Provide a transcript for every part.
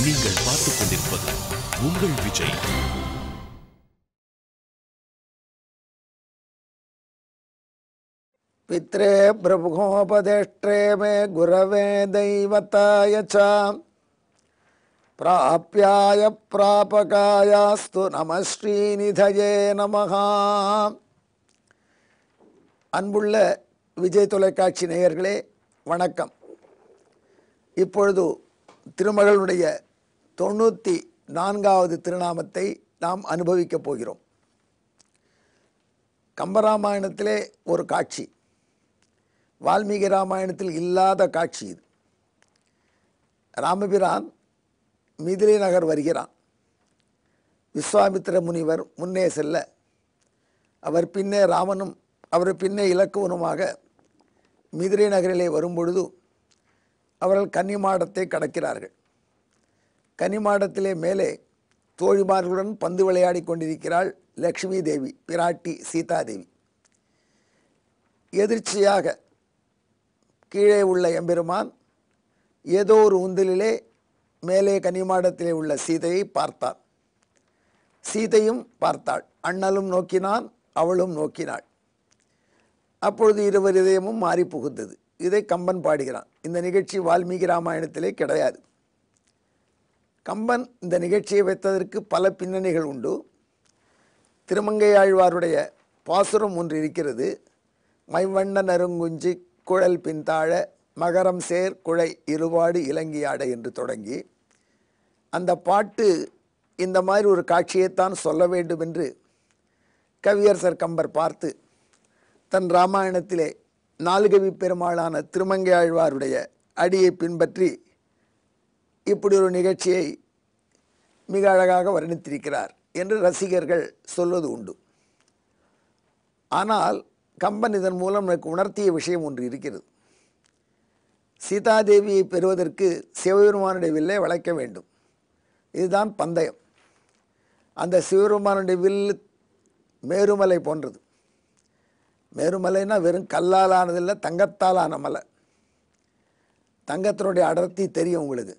நீங்கள் பார்த்துக் கொண்டிருப்பது உங்கள் விஜய் पित्रे प्रभुगोपदेष्ट्रे मे गुरवे दैवताय च प्राप्याय प्रापकायास्तु நம ஸ்ரீநிதயே நமः அன்புள்ள விஜய் தொலைக்காட்சி நேயர்களே வணக்கம் இப்பொழுது திருமகளுடைய தொண்ணூற்றி நான்காவது திருநாமத்தை நாம் அனுபவிக்கப் போகிறோம் கம்பராமாயணத்திலே ஒரு காட்சி வால்மீகி ராமாயணத்தில் இல்லாத காட்சி இது ராமபிரான் மிதிலை நகர் வருகிறான் விஸ்வாமித்திர முனிவர் முன்னே செல்ல அவர் பின்னே ராமனும் அவர் பின்னே இலக்குவனுமாக மிதிரை நகரிலே வரும்பொழுது அவர்கள் கன்னிமாடத்தை கடக்கிறார்கள் கன்னிமாடத்திலே மேலே தோழிமார்களுடன் பந்து விளையாடி கொண்டிருக்கிறாள் லக்ஷ்மி தேவி பிராட்டி சீதாதேவி எதிர்ச்சியாக கீழே உள்ள எம்பெருமான் ஏதோ ஒரு உந்தலிலே மேலே கன்னிமாடத்திலே உள்ள சீதையை பார்த்தான் சீதையும் பார்த்தாள் அண்ணலும் நோக்கினான் அவளும் நோக்கினாள் அப்பொழுது இருவர் இதயமும் மாறி புகுந்தது இதை கம்பன் பாடுகிறான் இந்த நிகழ்ச்சி வால்மீகி ராமாயணத்திலே கிடையாது கம்பன் இந்த நிகழ்ச்சியை வைத்ததற்கு பல பின்னணிகள் உண்டு திருமங்கையாழ்வாருடைய பாசுரம் ஒன்று இருக்கிறது மைவண்ண நறுங்குஞ்சி குழல் பின்தாழ மகரம் சேர் குழை இருபாடு இலங்கியாட என்று தொடங்கி அந்த பாட்டு இந்த மாதிரி ஒரு காட்சியைத்தான் சொல்ல வேண்டும் என்று கவியரசர் கம்பர் பார்த்து தன் ராமாயணத்திலே நாலுகவி பெருமாளான திருமங்கையாழ்வாருடைய அடியை பின்பற்றி இப்படி ஒரு நிகழ்ச்சியை மிக அழகாக வர்ணித்திருக்கிறார் என்று ரசிகர்கள் சொல்வது உண்டு ஆனால் கம்பன் இதன் மூலம் எனக்கு உணர்த்திய விஷயம் ஒன்று இருக்கிறது சீதாதேவியை பெறுவதற்கு சிவபெருமானுடைய வில்லை வளைக்க வேண்டும் இதுதான் பந்தயம் அந்த சிவபெருமானுடைய வில் மேருமலை போன்றது மேருமலைன்னா வெறும் கல்லால் ஆனதில்லை தங்கத்தால் ஆன மலை தங்கத்தினுடைய அடர்த்தி தெரியும் உங்களுக்கு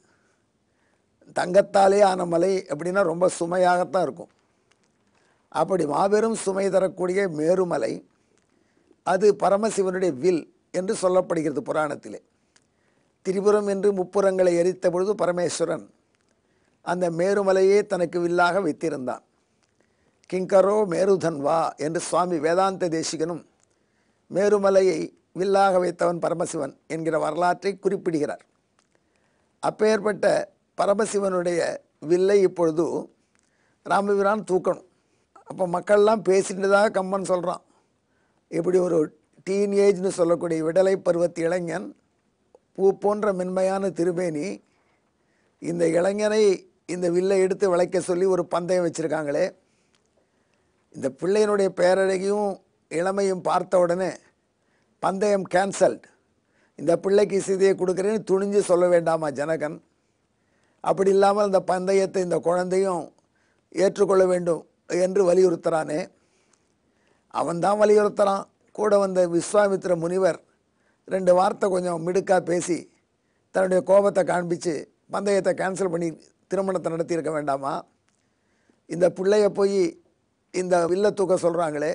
தங்கத்தாலே ஆன மலை அப்படின்னா ரொம்ப சுமையாகத்தான் இருக்கும் அப்படி மாபெரும் சுமை தரக்கூடிய மேருமலை அது பரமசிவனுடைய வில் என்று சொல்லப்படுகிறது புராணத்திலே திரிபுரம் என்று முப்புறங்களை எரித்த பொழுது பரமேஸ்வரன் அந்த மேருமலையே தனக்கு வில்லாக வைத்திருந்தான் கிங்கரோ மேருதன்வா என்று சுவாமி வேதாந்த தேசிகனும் மேருமலையை வில்லாக வைத்தவன் பரமசிவன் என்கிற வரலாற்றை குறிப்பிடுகிறார் அப்பேற்பட்ட பரமசிவனுடைய வில்லை இப்பொழுது ராமபிரான் தூக்கணும் அப்போ மக்கள்லாம் பேசிட்டுதாக கம்பன் சொல்கிறான் இப்படி ஒரு டீன் ஏஜ்னு சொல்லக்கூடிய விடலை பருவத்து இளைஞன் பூ போன்ற மென்மையான திருமேனி இந்த இளைஞனை இந்த வில்லை எடுத்து விளைக்க சொல்லி ஒரு பந்தயம் வச்சுருக்காங்களே இந்த பிள்ளையினுடைய பேரழகியும் இளமையும் பார்த்த உடனே பந்தயம் கேன்சல்ட் இந்த பிள்ளைக்கு சீதையை கொடுக்குறேன்னு துணிஞ்சு சொல்ல வேண்டாமா ஜனகன் அப்படி இல்லாமல் இந்த பந்தயத்தை இந்த குழந்தையும் ஏற்றுக்கொள்ள வேண்டும் என்று வலியுறுத்துகிறானே அவன்தான் வலியுறுத்துகிறான் கூட வந்த விஸ்வாமித்திர முனிவர் ரெண்டு வார்த்தை கொஞ்சம் மிடுக்காக பேசி தன்னுடைய கோபத்தை காண்பித்து பந்தயத்தை கேன்சல் பண்ணி திருமணத்தை நடத்தியிருக்க வேண்டாமா இந்த பிள்ளைய போய் இந்த வில்ல தூக்க சொல்கிறாங்களே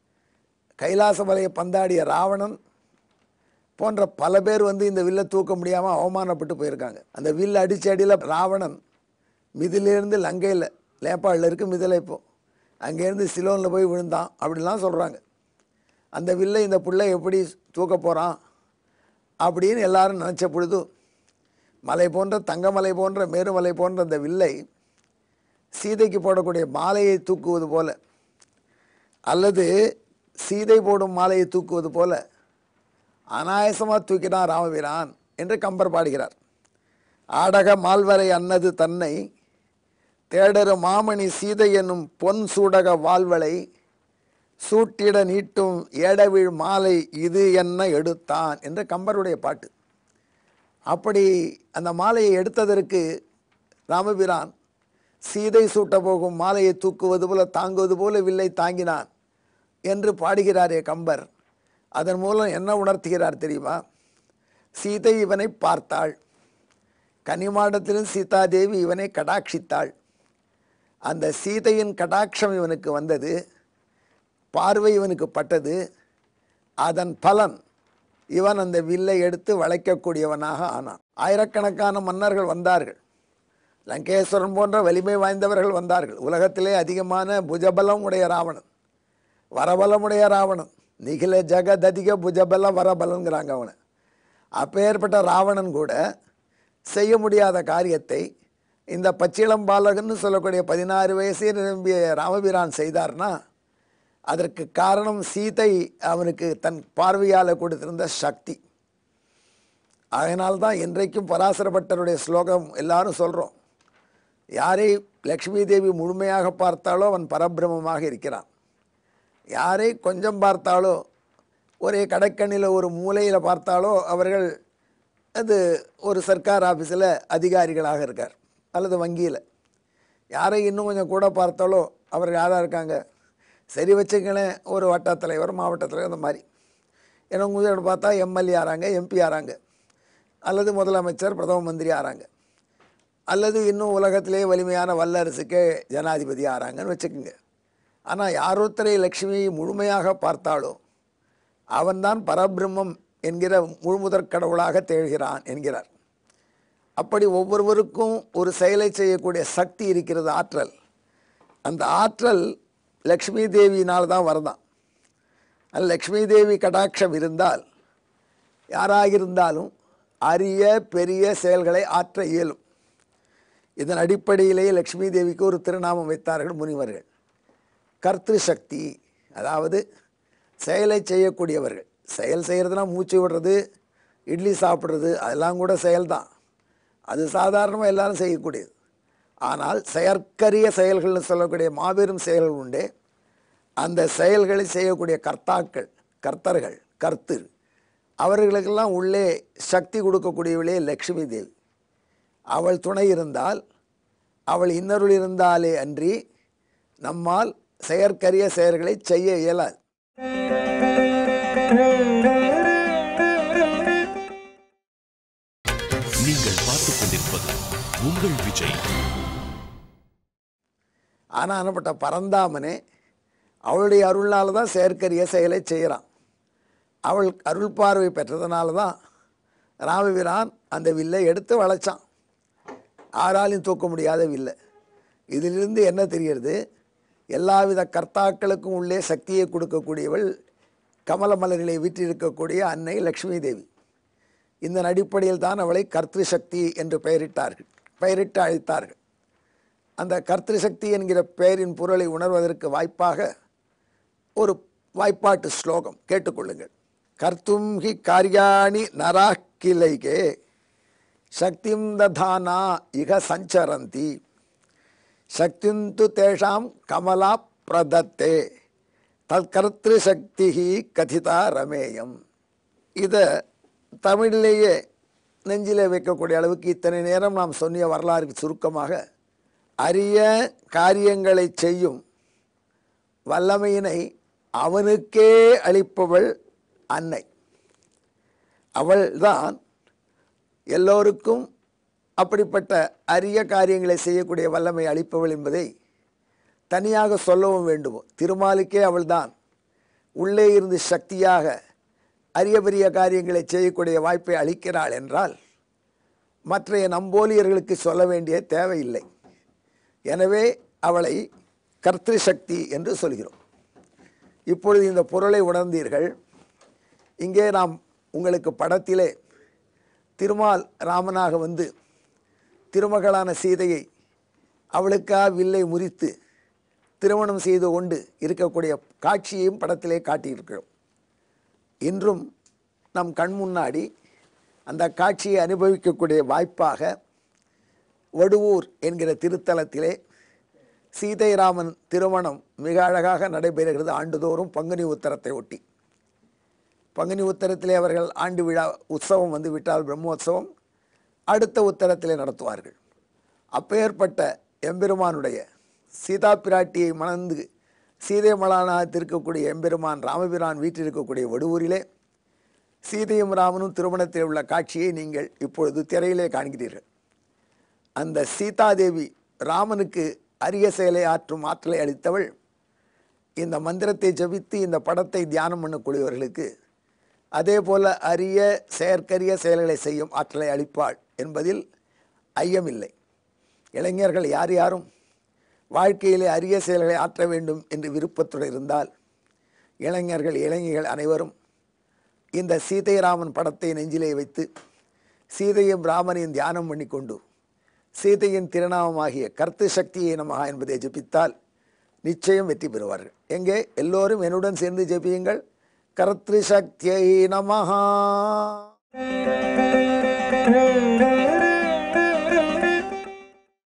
கைலாச மலையை பந்தாடிய ராவணன் போன்ற பல பேர் வந்து இந்த வில்லை தூக்க முடியாமல் அவமானப்பட்டு போயிருக்காங்க அந்த வில் அடிச்ச அடியில் ராவணன் மிதிலேருந்து லங்கையில் லேப்பாடில் இருக்கு மிதிலை இப்போ அங்கேருந்து சிலோனில் போய் விழுந்தான் அப்படிலாம் சொல்கிறாங்க அந்த வில்லை இந்த பிள்ளை எப்படி தூக்க போகிறான் அப்படின்னு எல்லாரும் நினச்ச பொழுது மலை போன்ற தங்கமலை போன்ற மேருமலை போன்ற அந்த வில்லை சீதைக்கு போடக்கூடிய மாலையை தூக்குவது போல அல்லது சீதை போடும் மாலையை தூக்குவது போல அனாயசமாக தூக்கினான் ராமபிரான் என்று கம்பர் பாடுகிறார் ஆடக மால்வரை அன்னது தன்னை தேடரு மாமணி சீதை என்னும் பொன் சூடக வாழ்வளை சூட்டிட நீட்டும் ஏடவிழ் மாலை இது என்ன எடுத்தான் என்ற கம்பருடைய பாட்டு அப்படி அந்த மாலையை எடுத்ததற்கு ராமபிரான் சீதை சூட்ட போகும் மாலையை தூக்குவது போல தாங்குவது போல வில்லை தாங்கினான் என்று பாடுகிறாரே கம்பர் அதன் மூலம் என்ன உணர்த்துகிறார் தெரியுமா சீதை இவனை பார்த்தாள் கன்னிமாடத்திலும் சீதாதேவி இவனை கடாட்சித்தாள் அந்த சீதையின் கடாட்சம் இவனுக்கு வந்தது பார்வை இவனுக்கு பட்டது அதன் பலன் இவன் அந்த வில்லை எடுத்து வளைக்கக்கூடியவனாக ஆனான் ஆயிரக்கணக்கான மன்னர்கள் வந்தார்கள் லங்கேஸ்வரன் போன்ற வலிமை வாய்ந்தவர்கள் வந்தார்கள் உலகத்திலே அதிகமான புஜபலம் உடைய ராவணன் வரபலமுடைய ராவணன் நிகில ஜெகததிக புஜபல வரபலங்கிறாங்க அவனை அப்பேற்பட்ட ராவணன் கூட செய்ய முடியாத காரியத்தை இந்த பச்சிளம் பாலகன்னு சொல்லக்கூடிய பதினாறு வயசே நிரம்பிய ராமபிரான் செய்தார்னா அதற்கு காரணம் சீதை அவனுக்கு தன் பார்வையால் கொடுத்திருந்த சக்தி அதனால்தான் இன்றைக்கும் பராசரப்பட்டருடைய ஸ்லோகம் எல்லாரும் சொல்கிறோம் யாரை லக்ஷ்மி தேவி முழுமையாக பார்த்தாலோ அவன் பரபிரமமாக இருக்கிறான் யாரை கொஞ்சம் பார்த்தாலோ ஒரே கடைக்கண்ணில் ஒரு மூலையில் பார்த்தாலோ அவர்கள் அது ஒரு சர்க்கார் ஆஃபீஸில் அதிகாரிகளாக இருக்கார் அல்லது வங்கியில் யாரை இன்னும் கொஞ்சம் கூட பார்த்தாலோ அவர்கள் யாராக இருக்காங்க சரி வச்சுங்களேன் ஒரு வட்டத் தலைவர் மாவட்ட தலைவர் அந்த மாதிரி ஏன்னா உங்களோட பார்த்தா எம்எல்ஏ ஆறாங்க எம்பி ஆறாங்க அல்லது முதலமைச்சர் பிரதம மந்திரி ஆறாங்க அல்லது இன்னும் உலகத்திலே வலிமையான வல்லரசுக்கு ஜனாதிபதி ஆறாங்கன்னு வச்சுக்கோங்க ஆனால் யாரொருத்தரை லக்ஷ்மியை முழுமையாக பார்த்தாலோ அவன்தான் பரபிரம்மம் என்கிற முழுமுதற் கடவுளாக திகழ்கிறான் என்கிறார் அப்படி ஒவ்வொருவருக்கும் ஒரு செயலை செய்யக்கூடிய சக்தி இருக்கிறது ஆற்றல் அந்த ஆற்றல் லக்ஷ்மி தேவியினால் தான் வரதான் அந்த லக்ஷ்மி தேவி கடாட்சம் இருந்தால் யாராக இருந்தாலும் அரிய பெரிய செயல்களை ஆற்ற இயலும் இதன் அடிப்படையிலேயே லக்ஷ்மி தேவிக்கு ஒரு திருநாமம் வைத்தார்கள் முனிவர்கள் கர்த்திரு சக்தி அதாவது செயலை செய்யக்கூடியவர்கள் செயல் செய்கிறதுனா மூச்சு விடுறது இட்லி சாப்பிட்றது அதெல்லாம் கூட செயல்தான் அது சாதாரணமாக எல்லாரும் செய்யக்கூடியது ஆனால் செயற்கரிய செயல்கள்னு சொல்லக்கூடிய மாபெரும் செயல்கள் உண்டு அந்த செயல்களை செய்யக்கூடிய கர்த்தாக்கள் கர்த்தர்கள் கர்த்தர் அவர்களுக்கெல்லாம் உள்ளே சக்தி கொடுக்கக்கூடியவளே லக்ஷ்மி தேவி அவள் துணை இருந்தால் அவள் இன்னருள் இருந்தாலே அன்றி நம்மால் செயற்கரிய செயல்களை செய்ய இயலாது நீங்கள் பார்த்துக் கொண்டிருப்பது உங்கள் விஜய் ஆனால் அனப்பட்ட பரந்தாமனே அவளுடைய அருள்னால தான் செயற்கரிய செயலை செய்கிறான் அவள் அருள் பார்வை பெற்றதுனால தான் ராமபிரான் அந்த வில்லை எடுத்து வளைச்சான் ஆறாலையும் தூக்க முடியாத வில்லை இதிலிருந்து என்ன தெரிகிறது எல்லாவித கர்த்தாக்களுக்கும் உள்ளே சக்தியை கொடுக்கக்கூடியவள் கமல மலர்களை வீற்றிருக்கக்கூடிய அன்னை லக்ஷ்மி தேவி இந்த அடிப்படையில் தான் அவளை கர்த்திரு சக்தி என்று பெயரிட்டார்கள் பெயரிட்டு அழைத்தார்கள் அந்த கர்த்திரு சக்தி என்கிற பெயரின் பொருளை உணர்வதற்கு வாய்ப்பாக ஒரு வாய்ப்பாட்டு ஸ்லோகம் கேட்டுக்கொள்ளுங்கள் கர்த்தும் ஹி காரியாணி நரா கிளைகே சக்திம் ததானா இக சஞ்சரந்தி சக்திந்து தேஷாம் கமலா பிரதத்தே தற்கர்த்திரு சக்தி கதிதா ரமேயம் இதை தமிழிலேயே நெஞ்சிலே வைக்கக்கூடிய அளவுக்கு இத்தனை நேரம் நாம் சொன்னிய வரலாறு சுருக்கமாக அரிய காரியங்களை செய்யும் வல்லமையினை அவனுக்கே அளிப்பவள் அன்னை அவள்தான் எல்லோருக்கும் அப்படிப்பட்ட அரிய காரியங்களை செய்யக்கூடிய வல்லமை அளிப்பவள் என்பதை தனியாக சொல்லவும் வேண்டுமோ திருமாலுக்கே அவள்தான் உள்ளே இருந்து சக்தியாக அரிய பெரிய காரியங்களை செய்யக்கூடிய வாய்ப்பை அளிக்கிறாள் என்றால் மற்றைய நம்போலியர்களுக்கு சொல்ல வேண்டிய தேவையில்லை எனவே அவளை கர்த்திரு சக்தி என்று சொல்கிறோம் இப்பொழுது இந்த பொருளை உணர்ந்தீர்கள் இங்கே நாம் உங்களுக்கு படத்திலே திருமால் ராமனாக வந்து திருமகளான சீதையை அவளுக்கா வில்லை முறித்து திருமணம் செய்து கொண்டு இருக்கக்கூடிய காட்சியையும் படத்திலே காட்டியிருக்கிறோம் இன்றும் நம் கண் முன்னாடி அந்த காட்சியை அனுபவிக்கக்கூடிய வாய்ப்பாக வடுவூர் என்கிற திருத்தலத்திலே சீதைராமன் திருமணம் மிக அழகாக நடைபெறுகிறது ஆண்டுதோறும் பங்குனி உத்தரத்தை ஒட்டி பங்குனி உத்தரத்திலே அவர்கள் ஆண்டு விழா உற்சவம் வந்து விட்டால் பிரம்மோற்சவம் அடுத்த உத்தரத்திலே நடத்துவார்கள் அப்பேற்பட்ட எம்பெருமானுடைய சீதா பிராட்டியை மணந்து சீதை மலானாக இருக்கக்கூடிய எம்பெருமான் ராமபிரான் வீட்டில் இருக்கக்கூடிய வடுவூரிலே சீதையும் ராமனும் திருமணத்தில் உள்ள காட்சியை நீங்கள் இப்பொழுது திரையிலே காண்கிறீர்கள் அந்த சீதாதேவி ராமனுக்கு அரிய செயலை ஆற்றும் ஆற்றலை அளித்தவள் இந்த மந்திரத்தை ஜபித்து இந்த படத்தை தியானம் பண்ணக்கூடியவர்களுக்கு அதே போல அரிய செயற்கரிய செயல்களை செய்யும் ஆற்றலை அளிப்பாள் என்பதில் ஐயமில்லை இளைஞர்கள் யார் யாரும் வாழ்க்கையிலே அரிய செயல்களை ஆற்ற வேண்டும் என்று விருப்பத்துடன் இருந்தால் இளைஞர்கள் இளைஞர்கள் அனைவரும் இந்த சீதை ராமன் படத்தை நெஞ்சிலே வைத்து சீதையும் ராமனையும் தியானம் பண்ணிக்கொண்டு சீதையின் திருநாமமாகிய கர்த்து சக்தியை நமகா என்பதை ஜெபித்தால் நிச்சயம் வெற்றி பெறுவார்கள் எங்கே எல்லோரும் என்னுடன் சேர்ந்து ஜெபியுங்கள் கர்த்திரு சக்தியை நமஹா